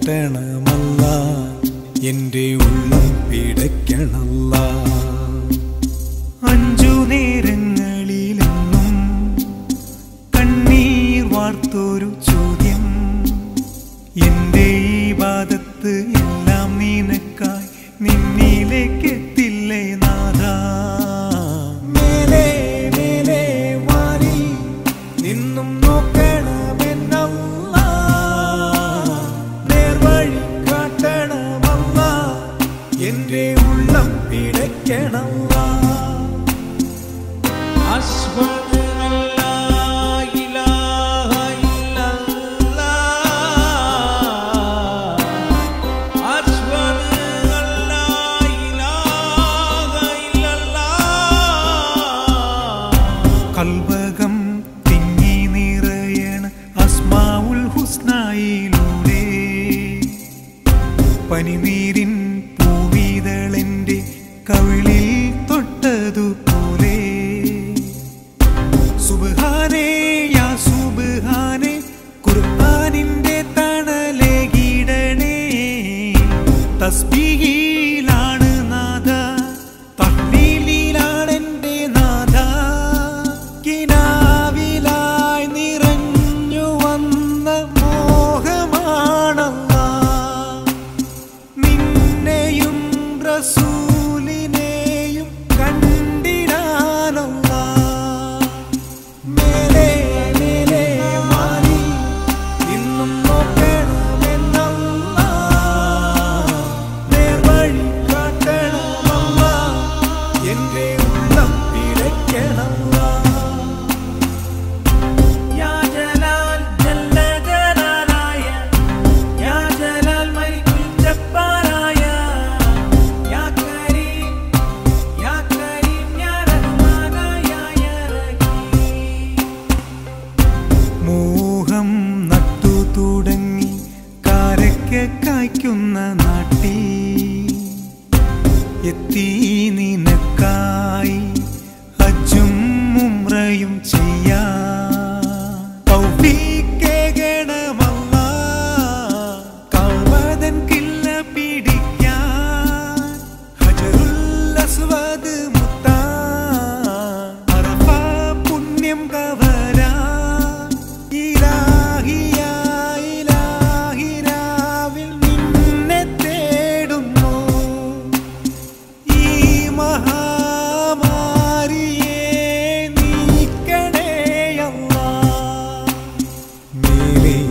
കാട്ടണമല്ല എൻ്റെ ഉള്ളം പിടയ്ക്കണല്ല അഞ്ചു നേരങ്ങളിലെന്നും കണ്ണീർ വാർത്തൊരു ചോദ്യം എന്റെ ഈ വാദത്ത് എല്ലാം നിനക്കായി നിന്നിലേക്ക് എത്തില്ലേ നാഥ മേലെ മേലെ വാരി നിന്നും നോക്കണമെന്നല്ല നേർവഴി കാട്ടണമല്ല എന്റെ ഉള്ളം പിടയ്ക്കണമല്ല أشهد أن لا إله إلا الله أشهد أن لا إله إلا الله കൽവകം തിങ്ങി നിറയണ അസ്മാവുൽ ഹുസ്നായിലൂടെ പനിനീരിൻ പൂവിതളെന്റെ കവിളിൽ തൊട്ടതുപോലെ സുബ്ഹാനേ യാ സുബ്ഹാനേ ഖുർആനിന്റെ തണലേകിടണേ തസ്ബീഹിലാണ് നാഥ തഹ്ലീലിലാണ് എൻ്റെ നാഥ കിനാവിലായി നിറഞ്ഞു വന്ന മോഹമാണല്ല നിന്നെയും റസൂലിനെയും കണ്ടിടാനല്ല മേലെ മേലെ മാറി ഇന്നും നോക്കണമെന്നല്ല നേർവഴി കാട്ടണമല്ല എൻ്റെ ഉള്ളം പിടയ്ക്കണമല്ല يا جلال جل جلالاയ يا جلال ملك الجباراയ يا كريم يا كريم يا رحمن يا رحيم മോഹം നട്ടു തുടങ്ങി കാരക്ക കായ്ക്കുന്ന നാട്ടിൽ എത്തി നിനക്കായി ഹജ്ജും മുമ്രയും ചെയ്യാ തൗഫീക്കേകണമല്ല കൗവതൻ കില്ല പിടിക്കാൻ ഹജറുൽ അസ്വദ് മുത്താൻ അറഫ പുണ്യം കവരാ ഇലാഹിയ ഇലാഹിരാവിൽ നിന്നെ തേടുന്നു ഈ മഹാമാരിയെ നീക്കണേ അല്ലാ മേലെ